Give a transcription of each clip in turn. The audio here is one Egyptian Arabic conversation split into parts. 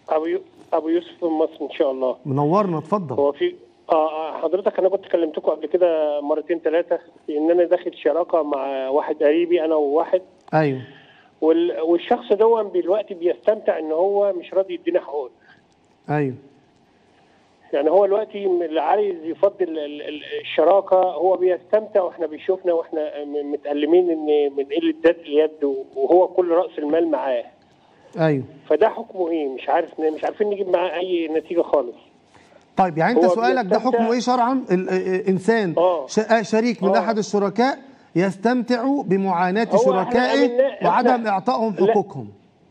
ابو يو... ابو يوسف من مصر ان شاء الله منورنا اتفضل هو في اه آه، حضرتك انا كنت كلمتكم قبل كده مرتين ثلاثه ان انا داخل شراكه مع واحد قريبي انا وواحد ايوه وال... والشخص ده دلوقتي بيستمتع ان هو مش راضي يدينا حقوق ايوه يعني هو دلوقتي اللي عايز يفضل ال- ال- الشراكه هو بيستمتع واحنا بيشوفنا واحنا م- متألمين ان من قله ذات اليد وهو كل راس المال معاه ايوه فده حكمه ايه مش عارف مش عارفين نجيب معاه اي نتيجه خالص طيب يعني انت هو سؤالك ده بيستمتع- حكمه ايه شرعا ال- ال- انسان آه. ش- آه، شريك من آه. احد الشركاء يستمتع بمعاناة هو شركائه إحنا أمنا- وعدم إحنا- اعطائهم لا. حقوقهم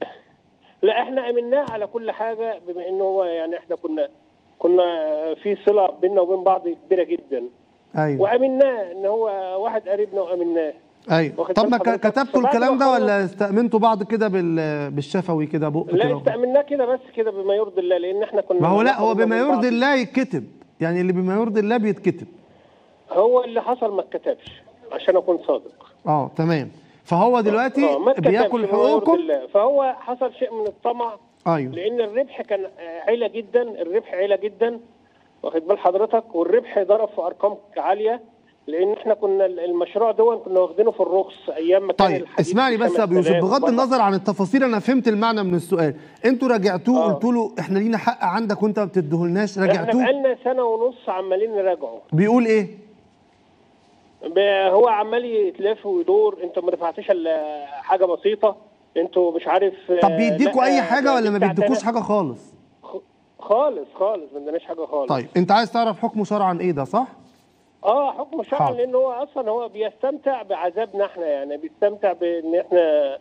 لا احنا امناه على كل حاجه بما انه هو يعني احنا كنا كنا في صله بيننا وبين بعض كبيره جدا ايوه وامناه ان هو واحد قريبنا وامناه ايوه واخد طب بال ما ك- حضرتك؟ كتبتوا فبعد الكلام ما ده خلص- ولا استأمنتوا بعض كده بال- بالشفوي كده بق لا كده استأمناه كده بس كده بما يرضي الله لان احنا كنا ما هو لا هو بيننا بما وبين بعض. يرضي الله يتكتب يعني اللي بما يرضي الله بيتكتب هو اللي حصل ما اتكتبش عشان اكون صادق اه تمام فهو دلوقتي آه، ما اتكتبش بياكل بما يرضي حقوقكم الله. فهو حصل شيء من الطمع ايوه لان الربح كان عالي جدا الربح عالي جدا واخد بال حضرتك والربح ضرب في ارقام عاليه لان احنا كنا المشروع ده كنا واخدينه في الرخص ايام ما كان طيب الحديد اسمعني ب بس يا ابو يوسف 5000 بغض وبقى. النظر عن التفاصيل انا فهمت المعنى من السؤال انتوا راجعتوه آه. قلتوا له احنا لينا حق عندك وانت ما بتديهولناش احنا راجعتوه بقالنا سنه ونص عمالين نراجعه بيقول ايه ب- هو عمال يتلف ويدور انت ما دفعتش الا حاجه بسيطه انتوا مش عارف طب بيديكوا لا، اي حاجه ده ولا ما بتاعت بيديكوش أنا. حاجه خالص خالص خالص ما عندناش حاجه خالص طيب انت عايز تعرف حكمه شرعا ايه ده صح اه حكم شرعا حاضر. لان هو اصلا هو بيستمتع بعذابنا احنا يعني بيستمتع بان احنا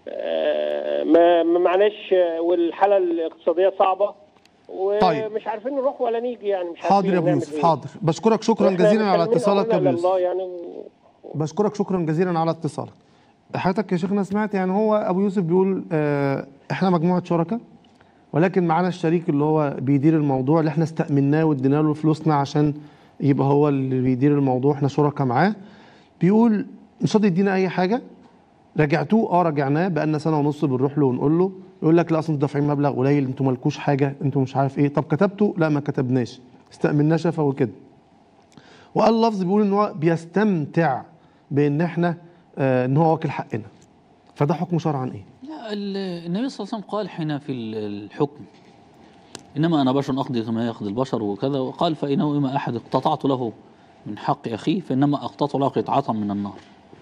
آه، ما ما معناش آه، والحاله الاقتصاديه صعبه طيب. ومش عارفين نروح ولا نيجي يعني مش حاضر عارفين يا ابو نعمل يوسف إيه. حاضر بشكرك شكرا وإحنا جزيلا على متكلمين اتصالك يا أمرنا ابو يوسف لله يعني و... بشكرك شكرا جزيلا على اتصالك حضرتك يا شيخنا سمعت يعني هو ابو يوسف بيقول اه احنا مجموعه شركاء ولكن معانا الشريك اللي هو بيدير الموضوع اللي احنا استأمناه وادينا له فلوسنا عشان يبقى هو اللي بيدير الموضوع احنا شركاء معاه بيقول مش راضي يدينا اي حاجه رجعتوه اه رجعناه بقالنا سنه ونص بنروح له ونقول له يقول لك لا اصل انتوا دافعين مبلغ قليل انتوا مالكوش حاجه انتوا مش عارف ايه طب كتبتوا لا ما كتبناش استأمناه شفوي كده وقال لفظ بيقول ان هو بيستمتع بان احنا آه ان هو واكل حقنا فده حكم شرعا ايه لا ال- النبي صلى الله عليه وسلم قال حين في ال- الحكم انما انا بشر اقضي كما يقضي البشر وكذا وقال فانه اما احد اقتطعت له من حق اخيه فانما اقتطع له قطعه من النار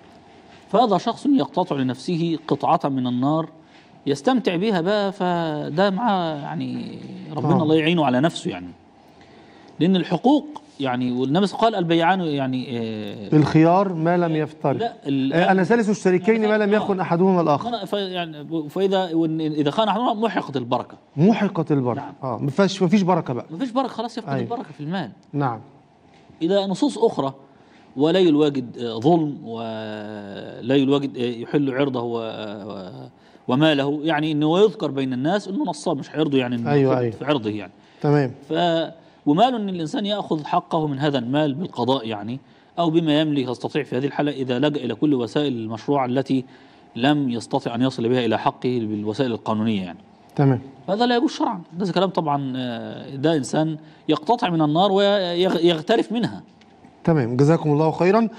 فهذا شخص يقتطع لنفسه قطعه من النار يستمتع بها بقى فده معاه يعني ربنا آه. الله يعينه على نفسه يعني لان الحقوق يعني والنبي صلى الله عليه وسلم قال البيعان يعني آه، الخيار ما لم يفترق لا ال- آه انا ثالث الشريكين ما لم يخن احدهما الاخر خان- ف- يعني فاذا وإن- اذا خان احدهما محقت البركه محقت البركه نعم. اه ما فيش ما فيش بركه بقى ما فيش بركه خلاص يفقد أيوة. البركه في المال نعم اذا نصوص اخرى ولي الواجد آه، ظلم ولي الواجد آه، يحل عرضه و- و- وماله يعني انه يذكر بين الناس انه نصاب مش هيرضوا يعني انه أيوة، ياخد أيوة. في عرضه يعني تمام ف ومال ان الانسان ياخذ حقه من هذا المال بالقضاء يعني او بما يملك يستطيع في هذه الحاله اذا لجا الى كل وسائل المشروع التي لم يستطع ان يصل بها الى حقه بالوسائل القانونيه يعني تمام هذا لا يجوز شرعا ده كلام طبعا آه، ده انسان يقتطع من النار ويغترف منها تمام جزاكم الله خيرا